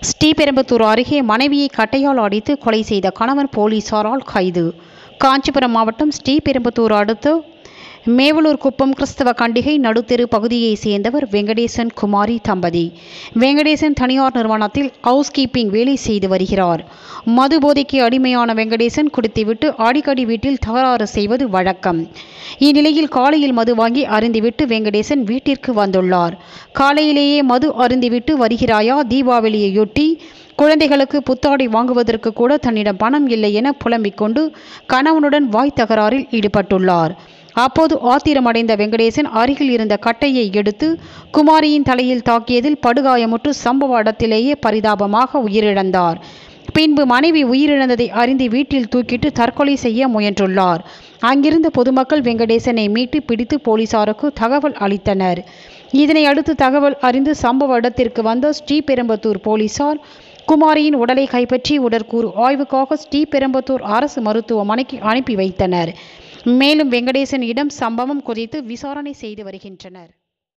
ஸ்ரீபெரும்புத்தூர் அருகே மனைவியை கட்டையால் அடித்து கொலை செய்த கணவன் போலீசாரால் கைது காஞ்சிபுரம் மாவட்டம் ஸ்ரீபெரும்புத்தூர் அடுத்து மேவலூர் குப்பம் கிறிஸ்தவ கண்டிகை நடுத்தெரு பகுதியைச் சேர்ந்தவர் வெங்கடேசன் குமாரி தம்பதி வெங்கடேசன் தனியார் நிறுவனத்தில் ஹவுஸ் கீப்பிங் வேலை செய்து வருகிறார் மது போதைக்கு அடிமையான வெங்கடேசன் குடித்துவிட்டு அடிக்கடி வீட்டில் தகராறு செய்வது வழக்கம் இந்நிலையில் காலையில் மது வாங்கி அருந்திவிட்டு வெங்கடேசன் வீட்டிற்கு வந்துள்ளார் காலையிலேயே மது அருந்திவிட்டு வருகிறாயா தீபாவளியையொட்டி குழந்தைகளுக்கு புத்தாடை வாங்குவதற்கு கூட தன்னிடம் பணம் இல்லை என புலம்பிக் கொண்டு கணவனுடன் வாய் தகராறில் ஈடுபட்டுள்ளார் அப்போது ஆத்திரமடைந்த வெங்கடேசன் அருகில் இருந்த கட்டையை எடுத்து குமாரியின் தலையில் தாக்கியதில் படுகாயமுற்று சம்பவ இடத்திலேயே பரிதாபமாக உயிரிழந்தார் பின்பு மனைவி உயிரிழந்ததை அறிந்து வீட்டில் தூக்கிட்டு தற்கொலை செய்ய முயன்றுள்ளார் அங்கிருந்த பொதுமக்கள் வெங்கடேசனை மீட்டு பிடித்து போலீசாருக்கு தகவல் அளித்தனர் இதனை அடுத்து தகவல் அறிந்து சம்பவ இடத்திற்கு வந்த ஸ்ரீபெரும்பத்தூர் போலீசார் குமாரியின் உடலை கைப்பற்றி உடற்கூறு ஆய்வுக்காக ஸ்ரீபெரும்பத்தூர் அரசு மருத்துவமனைக்கு அனுப்பி வைத்தனர் மேலும் வெங்கடேசன் இடம் சம்பவம் குறித்து விசாரணை செய்து வருகின்றனர்